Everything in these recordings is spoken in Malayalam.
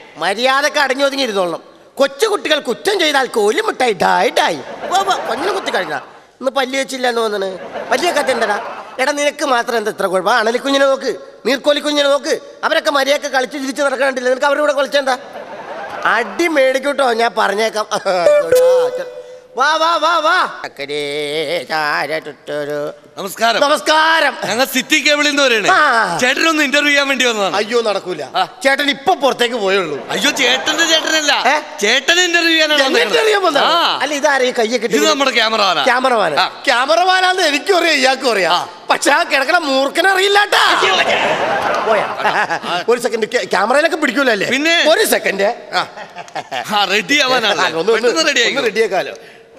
മര്യാദക്ക് അടങ്ങി ഒതുങ്ങി ഇരുന്നോളണം കൊച്ചു കുട്ടികൾ കുറ്റം ചെയ്താൽ കോലിമുട്ടായി ഡായി ഡായി കൊഞ്ഞു കുത്തി കഴിഞ്ഞാ ഇന്ന് പല്ലി വെച്ചില്ല എന്ന് തോന്നണ് വലിയ കഥ എന്താടാ എടാ നിനക്ക് മാത്രം എന്താ ഇത്ര കുഴപ്പം അണലിക്കുഞ്ഞിനെ നോക്ക് നീർക്കോലിക്കുഞ്ഞിനെ നോക്ക് അവരൊക്കെ മര്യാദക്ക് കളിച്ച് ചിരിച്ച് നടക്കണ്ടില്ല നിനക്ക് അവരുടെ കൂടെ കളിച്ചെന്താ അടി മേടിക്കൂട്ടോ ഞാൻ പറഞ്ഞേക്കാം വാ വാ വാ വാ അക്കരേ ചാര ചുറ്റൊരു നമസ്കാരം നമസ്കാരം ഞങ്ങൾ സിറ്റി കേബിളിൽ നിന്ന് വരെയാണ് ആ. ചേട്ടനൊന്ന് ഇന്റർവ്യൂ ചെയ്യാൻ വേണ്ടി വന്നതാണ് അയ്യോ നടക്കൂല ആ. ചേട്ടൻ ഇപ്പൊ പുറത്തേക്ക് പോയുള്ളൂ അയ്യോ ചേട്ടന്റെ ചേട്ടനല്ല ഏ? ചേട്ടൻ ഇന്റർവ്യൂ ചെയ്യാനാണ് എന്നെ interview ചെയ്യാൻ വന്നേക്കണത്. വന്നതാ? ആ. അല്ല ഇതാരെ ഈ കയ്യൊക്കെ ഇത് നമ്മുടെ ക്യാമറമാനാ ക്യാമറമാൻ ആ. ക്യാമറമാനാന്ന് എനിക്കും അറിയാം ഇയാൾക്കും അറിയാം ആ. പക്ഷെ ആ കിടക്കണ മൂർഖനെ അറിയില്ലാട്ടാ പോയാ ഒരു സെക്കൻഡ് ക്യാമറയിലൊക്കെ പിടിക്കൂലല്ലേ പിന്നെ? ഒരു സെക്കൻഡ് ആ റെഡി ആവാനാണ് പെട്ടെന്ന് റെഡി ആയി റെഡിയാക്കാലോ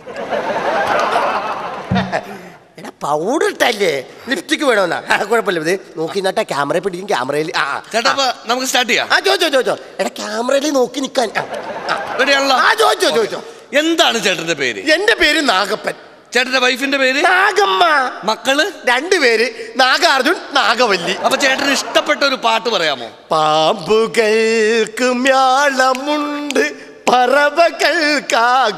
എടാ പൗഡർ ഇട്ടല്ലേ ലിപ്സ്റ്റിക് വേണമെന്നാ ആ, കുഴപ്പമില്ല ഇത് നോക്കി നട്ടാ ക്യാമറ പിടിക്കും ക്യാമറയിൽ ആ ചേട്ടാ അപ്പൊ നമുക്ക് സ്റ്റാർട്ട് ചെയ്യാം ആ ചോദിച്ചോ ചോദിച്ചോ എടാ ക്യാമറയിൽ നോക്കി നിൽക്കാൻ ആ, ആ. റെഡിയാണല്ലോ ആ ചോദിച്ചോ ചോദിച്ചോ എന്താണ് ചേട്ടന്റെ പേര് എന്റെ പേര് നാഗപ്പൻ ചേട്ടന്റെ വൈഫിന്റെ പേര് നാഗമ്മ മക്കള് രണ്ടുപേര് നാഗാർജുൻ നാഗവല്ലി അപ്പൊ ചേട്ടന് ഇഷ്ടപ്പെട്ട ഒരു പാട്ട് പറയാമോ പാമ്പുകൾക്ക് മ്യാളമുണ്ട് പറവകൾക്ക്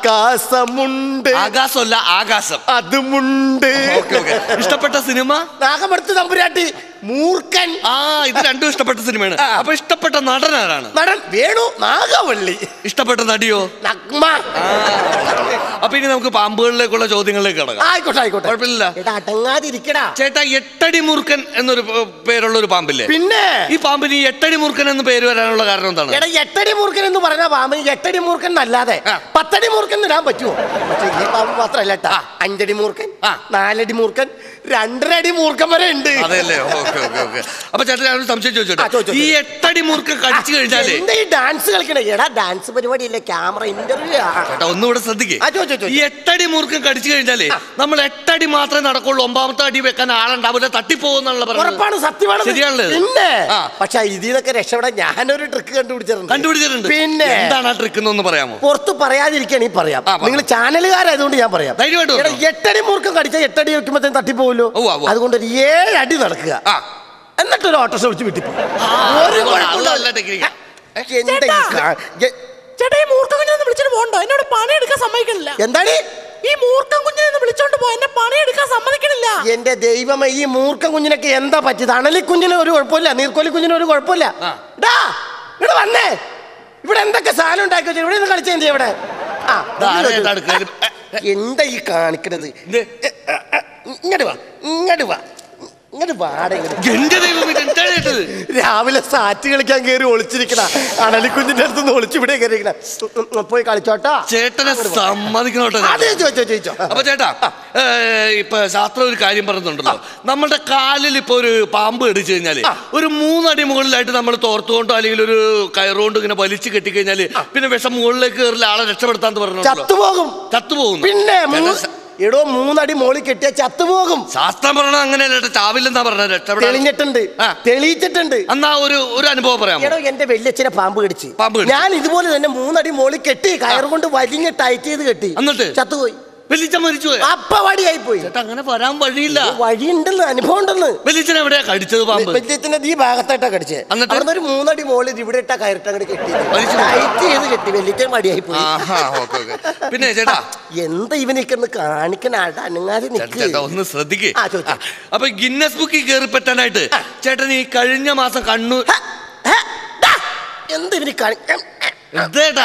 ആകാശമുണ്ട് ആകാശമല്ല ആകാശം അതുമുണ്ട് ഓക്കെ ഓക്കെ ഇഷ്ടപ്പെട്ട സിനിമ നാഗമടുത്ത് തമ്പുരാട്ടി മൂർഖൻ ആ ഇത് രണ്ടും ഇഷ്ടപ്പെട്ട സിനിമയാണ് ആ. അപ്പൊ ഇഷ്ടപ്പെട്ട നടൻ ആരാണ് നടൻ വേണു നാഗവള്ളി ഇഷ്ടപ്പെട്ട നടിയോ നഗ്മ ആ. അപ്പൊ ഇനി നമുക്ക് പാമ്പുകളിലേക്കുള്ള ചോദ്യങ്ങളിലേക്ക് കിടക്കാം ആയിക്കോട്ടെ ആയിക്കോട്ടെ കുഴപ്പമില്ല എടാ അടങ്ങാതിരിക്കടാ ചേട്ടാ എട്ടടി മൂർഖൻ എന്നൊരു പ- പേരുള്ള ഒരു പാമ്പില്ലേ പിന്നെ ഈ പാമ്പിന് ഈ എട്ടടി മൂർഖൻ എന്ന് പേര് വരാനുള്ള കാരണം എന്താണ് എടാ എട്ടടി മൂർഖൻ എന്ന് പറഞ്ഞ പാമ്പിന് എട്ടടി മൂർഖൻ എന്നല്ലാതെ ആ. പത്തടി മൂർഖൻ ഇടാൻ പറ്റുമോ പക്ഷെ ഈ പാമ്പ് മാത്രല്ല കേട്ടാ അഞ്ചടി മൂർഖൻ ആ. നാലടി മൂർഖൻ രണ്ടര അടി മൂർഖൻ വരെ ഉണ്ട് അതെല്ലേ ഓക്കെ ഓക്കെ ഓക്കെ അപ്പൊ ചേട്ടാ ഞാനൊരു സംശയം ആ, ചോദിച്ചോ, ചോദിച്ചോട്ടെ ഈ എട്ടടി മൂർഖൻ കടിച്ചു കഴിഞ്ഞാലേ എന്താ ഈ ഡാൻസ് കളിക്കണേ എടാ ഡാൻസ് പരിപാടി ഇല്ല ക്യാമറ ഇന്റർവ്യൂ ചേട്ടാ ഒന്നുകൂടെ ശ്രദ്ധിക്കേ ആ, ചോദിച്ചോ, ചോദിച്ചോ. ഈ എട്ടടി മൂർഖൻ കടിച്ചു കഴിഞ്ഞാലേ നമ്മൾ എട്ടടി മാത്രമേ നടക്കുള്ളൂ ഒമ്പാമത്തെ അടി വെക്കാൻ ആളുണ്ടാവില്ല തട്ടിപ്പോകുന്നുള്ള പറഞ്ഞത് ഉറപ്പാണ് സത്യമാണ് ശരിയാണല്ലോ ഇത്? പിന്നെ ആ. പക്ഷെ ഇതിൽ നിന്നൊക്കെ രക്ഷപ്പെടാൻ ഞാനൊരു ട്രിക്ക് കണ്ടുപിടിച്ചിട്ടുണ്ട് കണ്ടുപിടിച്ചിട്ടുണ്ട് പിന്നെ എന്താണ് ആ ട്രിക്ക് എന്നൊന്ന് പറയാമോ പുറത്ത് പറയാതിരിക്കുകയാണെങ്കിൽ പറയാം ആ, പറ. നിങ്ങൾ ചാനലുകാരായതുകൊണ്ട് ഞാൻ പറയാം ധൈര്യമായിട്ട് എടാ, പറഞ്ഞോ. എട്ടടി മൂർഖം കടിച്ച എട്ടടി വെക്കുമ്പോഴത്തേക്കും തട്ടിപ്പോകുമല്ലോ ഉവ്വ, ഉവ്വ. അതുകൊണ്ട് ഒരു ഏഴ് അടി നടക്കുക ആ എന്നിട്ട് ഒരു ഓട്ടോ വിളിച്ച് വിട്ടിപ്പോ ഒരു അത് കുഴപ്പമില്ല. നല്ല technique. എന്താ ഈ കാ- എ- ചേട്ടാ ഈ മൂർഖൻ കുഞ്ഞിനെ വിളിച്ചിട്ട് പോകണ്ടോ എന്നോട് പണിയെടുക്കാൻ സമ്മതിക്കണില്ല എന്താണ് ഈ മൂർഖൻ കുഞ്ഞിനെ വിളിച്ചോണ്ട് പോ എന്നെ പണിയെടുക്കാൻ സമ്മതിക്കണില്ല എന്റെ ദൈവമേ ഈ മൂർഖ കുഞ്ഞിനൊക്കെ എന്താ പറ്റിയത് അണലി കുഞ്ഞിന് ഒരു കുഴപ്പമില്ല നീർക്കോലി കുഞ്ഞിന് ഒരു കുഴപ്പമില്ല ആ. ഡാ ഇവിടെ വന്നേ ഇവിടെ എന്തൊക്കെ സാധനം ഉണ്ടാക്കി വെച്ചു ഇവിടെ നിന്ന് കളിച്ചാ എന്ത് ഇവിടെ ആ ഇതാ, ആരാ ഇത് അടുക്കളയിൽ? എ, എ, എന്താ ഈ കാണിക്കണത് ഇത് ഇങ്ങോട്ട് വാ ഇങ്ങോട്ട് വാ ഇങ്ങോട്ട് വാട എന്റെ ദൈവം എന്താണ് കേട്ടത് രാവിലെ സാറ്റ് കളിക്കാൻ കയറി ഒളിച്ചിരിക്കണ അണലിക്കുഞ്ഞിന്റെ അടുത്ത് നിന്ന് ഒളിച്ച് ഇവിടെ കയറിയിരിക്കണ പോയി കളിച്ചോട്ടാ ചേട്ടനെ സമ്മതിക്കണോട്ടെ അതെ ചോദിച്ചോ ചോദിച്ചോ അപ്പൊ ചേട്ടാ ഏ, ഇപ്പൊ ശാസ്ത്രം ഒരു കാര്യം പറയുന്നുണ്ടല്ലോ നമ്മുടെ കാലിൽ ഇപ്പൊ ഒരു പാമ്പ് കടിച്ചു കഴിഞ്ഞാല് ഒരു മൂന്നടി മുകളിലായിട്ട് നമ്മൾ തോർത്തുകൊണ്ടോ അല്ലെങ്കിൽ ഒരു കയറുകൊണ്ടോ ഇങ്ങനെ വലിച്ചു കെട്ടിക്കഴിഞ്ഞാല് പിന്നെ വിഷം മുകളിലേക്ക് കയറില്ല ആളെ രക്ഷപ്പെടുത്താന്ന് പറഞ്ഞു ചത്തുപോകും ചത്തുപോകുന്നു പിന്നെ മൂ- ചേട്ടാ, ശ- എടോ മൂന്നടി മോളിൽ കെട്ടിയ ചത്തുപോകും ശാസ്ത്രം പറഞ്ഞ അങ്ങനെയല്ല ചാവില്ലെന്നാ പറഞ്ഞത് രക്ഷപ്പെടാൻ തെളിഞ്ഞിട്ടുണ്ട് ആ. തെളിയിച്ചിട്ടുണ്ട് എന്നാ ഒരു ഒരു അനുഭവം പറയാമോ എടോ എന്റെ വല്യച്ഛനെ പാമ്പ് കടിച്ച് പാമ്പ് കടിച്ചു. ഞാൻ ഇതുപോലെ തന്നെ മൂന്നടി മോളിൽ കെട്ടി കയറുകൊണ്ട് വലിഞ്ഞ് ടൈറ്റ് ചെയ്ത് കെട്ടി എന്നിട്ട്? ചത്തുപോയി വലിച്ച മരിച്ചു പോയോ? അപ്പ വടിയായി പോയി ചേട്ടാ അങ്ങനെ വരാൻ വഴിയില്ല വഴിയുണ്ടെന്ന് അനുഭവം ഉണ്ടെന്ന് വലിച്ചൻ എവിടെയാ കടിച്ചത് പാമ്പ് വല്യച്ഛന്റെ ഈ ഭാഗത്തായിട്ടാ കടിച്ചത് എന്നിട്ട്? അവിടുന്ന് ഒരു മൂന്നടി മോളിൽ ഇവിടെ ഇട്ട കയറിട്ട് അങ്ങോട്ട് കെട്ടി വലിച്ചു. ടൈറ്റ് ചെയ്ത് കെട്ടി വല്യച്ഛൻ മടിയായി പോയി ആഹാ ഓക്കെ ഓക്കെ പിന്നെ ചേട്ടാ എന്താ ഇവനൊക്കെ കാണിക്കണ ആട്ട അനങ്ങാതെ ചേട്ടാ, നിക്ക് ചേട്ടാ ഒന്ന് ശ്രദ്ധിക്കേ ആ, ചോദിച്ചോ. അപ്പൊ ഗിന്നസ് ബുക്കിൽ കയറി പറ്റാനായിട്ട് ചേട്ടൻ ഈ കഴിഞ്ഞ മാസം കണ്ണൂർ ഹ, ഹ, ഡാ, എന്ത് ഇവന് കാണി എന്തേട്ടാ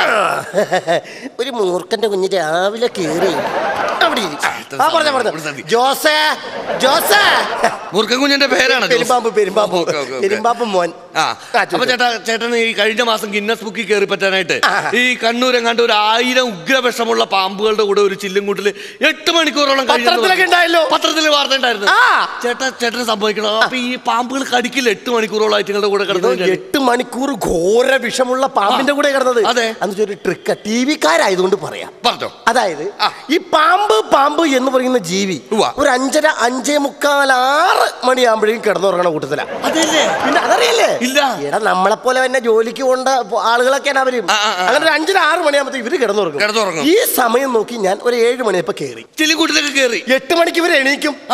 ഒരു മൂർഖന്റെ കുഞ്ഞ് രാവിലെ കേറി അവിടെ ഇരി. ആ പറഞ്ഞ ഇവിടെ പറഞ്ഞ ശ്രദ്ധി. ജോസേ ജോസേ മുറുക്കൻ കുഞ്ഞിന്റെ പേരാണ് ജോസ്. പെരുമ്പാമ്പ് പെരുമ്പാമ്പ് ഓക്കേ, ഓക്കേ, ഓക്കേ. പെരുമ്പാമ്പ് മോൻ ആ ആ, അപ്പൊ ചോദിച്ചോ. ചേട്ടാ ചേട്ടൻ ഈ കഴിഞ്ഞ മാസം ഗിന്നസ് ബുക്കിൽ കയറി പറ്റാനായിട്ട് ആ. ഈ കണ്ണൂർ എങ്ങാണ്ട് ഒരു ആയിരം ഉഗ്രവിഷമുള്ള പാമ്പുകളുടെ കൂടെ ഒരു ചില്ലും കൂട്ടില് എട്ട് മണിക്കൂറോളം കഴിഞ്ഞെന്ന് പത്രത്തിലൊക്കെ പറഞ്ഞു. ഉണ്ടായല്ലോ. പത്രത്തിൽ വാർത്ത ഉണ്ടായിരുന്നു ആ. ചേട്ടാ ചേട്ടന് സംഭവിക്കണം അപ്പൊ ഈ പാമ്പുകൾ കടിക്കില്ല എട്ട് മണിക്കൂറോളം ആയിട്ടുങ്ങളുടെ കൂടെ ഇതോ കിടന്നു കഴിഞ്ഞാല്? എട്ട് മണിക്കൂർ ഘോര വിഷമുള്ള പാമ്പിന്റെ കൂടെ കിടന്നത് അതെ. അന്ന് ഒരു ട്രിക്ക് ടി വിക്കാരായതുകൊണ്ട് പറയാം പറഞ്ഞോ അതായത് ആ. ഈ പാമ്പ് പാമ്പ് എന്ന് പറയുന്ന ജീവി ഉവ്വ. ഒരു അഞ്ചര അഞ്ചേ മുക്കാൽ ആറ് മണിയാകുമ്പോഴേക്കും കിടന്നുറങ്ങണ കൂട്ടത്തില അതെല്ലേ പിന്നെ അതറിയില്ലേ ഇല്ല. എടാ നമ്മളെ പോലെ തന്നെ ജോലിക്ക് പോണ്ട ആളുകളൊക്കെയാണ് അവരും ആ, ആ, ആ. അങ്ങനെ ഒരു അഞ്ചര ആറ് മണിയാകുമ്പോ ഇവര് കിടന്നുറങ്ങും കിടന്നുറങ്ങും. ഈ സമയം നോക്കി ഞാൻ ഒരു ഏഴ് മണിയപ്പോ കയറി ചില്ലിക്കൂട്ടിലൊക്കെ കയറി എട്ട് മണിക്ക് ഇവര് എണീക്കും ആ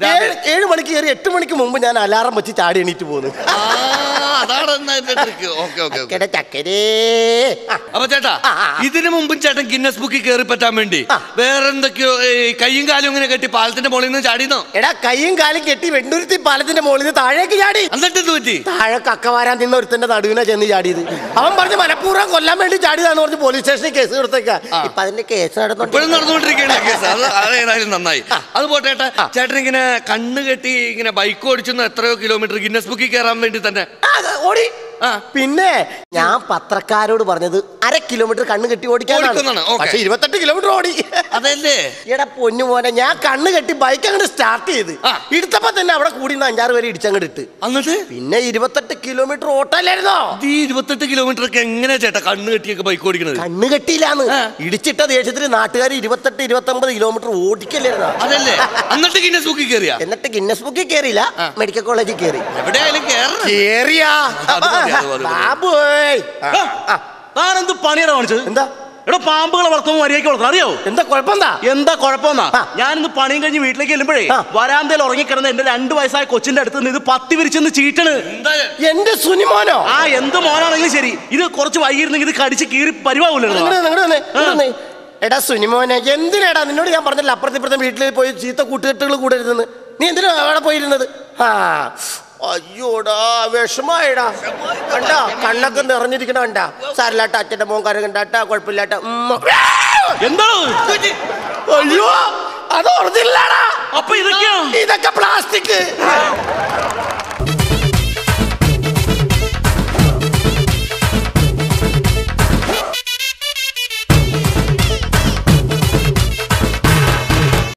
ഏഴ് ഏഴ് മണിക്ക് കയറി എട്ട് മണിക്ക് മുമ്പ് ഞാൻ അലാറം വെച്ച് ചാടി എണീറ്റ് പോന്നു ആ അതാണ് എന്നാ ഇതിന്റെ trick. ഓക്കെ ഓക്കെ ഓക്കെ ചക്കരെ ചക്കരേ ആ, അപ്പൊ ചേട്ടാ ആ, ആ, ആ. ഇതിനു മുമ്പും ചേട്ടൻ ഗിന്നസ് ബുക്കിൽ കയറി പറ്റാൻ വേണ്ടി ആ. വേറെ എന്തൊക്കെയോ ഏ, കൈയും കാലും ഇങ്ങനെ കെട്ടി പാലത്തിന്റെ മുകളിൽ നിന്ന് ചാടിന്നോ എടാ കൈയും കാലും കെട്ടി വെണ്ടുരുത്തി പാലത്തിന്റെ മുകളിൽ നിന്ന് താഴേക്ക് ചാടി എന്നിട്ട് എന്ത് പറ്റി താഴെ കക്കവാരാൻ നിന്ന ഒരുത്തന്റെ നടുവിനെ ചെന്ന് ചാടിയത് അവൻ പറഞ്ഞ് മലപ്പൂർവ്വം കൊല്ലാൻ വേണ്ടി ചാടിയതാന്ന് പറഞ്ഞ് പോലീസ് സ്റ്റേഷനിൽ കേസ് കൊടുത്തേക്ക ആ. ഇപ്പൊ അതിന്റെ കേസ് ഇപ്പോഴും നടന്നോണ്ട് നടന്നുകൊണ്ടിരിക്കുകയാണ് കേസ് അത് അത് ഏതായാലും നന്നായി അത് പോട്ടെ ചേട്ടാ ചേട്ടൻ ഇങ്ങനെ കണ്ണ് കെട്ടി ഇങ്ങനെ ബൈക്ക് ഓടിച്ചെന്ന് എത്രയോ കിലോമീറ്റർ ഗിന്നസ് ബുക്കിൽ കയറാൻ വേണ്ടി തന്നെ ആ, ഓടി ആ. പിന്നെ ഞാൻ പത്രക്കാരോട് പറഞ്ഞത് അര കിലോമീറ്റർ കണ്ണ് കെട്ടി ഓടിക്കാനാണ് ഓടിക്കുന്നാണ്, ഓക്കേ. പക്ഷെ ഇരുപത്തെട്ട് കിലോമീറ്റർ ഓടി അതല്ലേ എടാ പൊന്നു മോനെ ഞാൻ കണ്ണ് കെട്ടി ബൈക്ക് അങ്ങോട്ട് സ്റ്റാർട്ട് ചെയ്ത് ആ. എടുത്തപ്പോ തന്നെ അവിടെ കൂടി നിന്ന് അഞ്ചാറ് പേര് ഇടിച്ചങ്ങോട്ട് ഇട്ട് എന്നിട്ട് പിന്നെ ഇരുപത്തെട്ട് കിലോമീറ്റർ ഓട്ടല്ലായിരുന്നോ ഇത് ഈ ഇരുപത്തെട്ട് കിലോമീറ്റർ ഒക്കെ എങ്ങനെയാ ചേട്ടാ കണ്ണ് കെട്ടിയൊക്കെ ബൈക്ക് ഓടിക്കണത് കണ്ണ് കെട്ടിയില്ലാന്ന് ആ. ഇടിച്ചിട്ട ദേഷ്യത്തിന് നാട്ടുകാർ ഇരുപത്തെട്ട് ഇരുപത്തി ഒമ്പത് കിലോമീറ്റർ ഓടിക്കല്ലായിരുന്നോ അതല്ലേ എന്നിട്ട് ഗിന്നസ് ബുക്കിൽ കയറിയാ എന്നിട്ട് ഗിന്നസ് ബുക്കിൽ കയറിയില്ല ആ. മെഡിക്കൽ കോളേജിൽ കയറി എവിടെയായാലും കേറണം കേറിയാ അത് മതി, അത് മതി, മതി. ബാബുയ് ആ, താനെന്ത് പണിയുടെ കാണിച്ചത് എന്താ എടോ പാമ്പുകളെ വളർത്തുമ്പോൾ മര്യാദയ്ക്ക് വളർത്തണം അറിയോ എന്താ കുഴപ്പമെന്താ എന്താ കുഴപ്പമെന്നാ ആ. ഞാനിന്ന് പണിയും കഴിഞ്ഞ് വീട്ടിലേക്ക് ചെല്ലുമ്പോഴേ ആ. വരാന്തയിൽ ഉറങ്ങിക്കിടന്ന എന്റെ രണ്ടു വയസ്സായ കൊച്ചിന്റെ അടുത്ത് നിന്ന് ഇത് പത്തി വിരിച്ചെന്ന് ചീട്ടണ് എന്താ എന്റെ സുനിമോനോ ആ എന്ത് മോനാണെങ്കിലും ശരി ഇത് കുറച്ച് വൈകിരുന്നെങ്കിൽ ഇത് കടിച്ച് കീറി പരിവാകൂലോ നിങ്ങട് നിങ്ങട് വന്നേ, നിങ്ങട് വന്നേ. എടാ സുനിമോനെ എന്തിനാടാ നിന്നോട് ഞാൻ പറഞ്ഞില്ല അപ്പുറത്തെ ഇപ്പുറത്തെ വീട്ടിൽ പോയി ചീത്ത കൂട്ടുകെട്ടുകൾ കൂടരുതെന്ന് നീ എന്തിനാ അവിടെ പോയിരുന്നത് ആ അയ്യോടാ വിഷമായിടാ കണ്ടാ കണ്ണൊക്കെ നിറഞ്ഞിരിക്കണ കണ്ടാ സാരില്ലാട്ട അച്ഛന്റെ മോൻ കരകണ്ടാട്ട കുഴപ്പമില്ലാട്ട ഉമ്മ. എന്താണ് അയ്യോ അത് ഒറിജിനലാടാ അപ്പൊ ഇതൊക്കെയാ ഇതൊക്കെ പ്ലാസ്റ്റിക്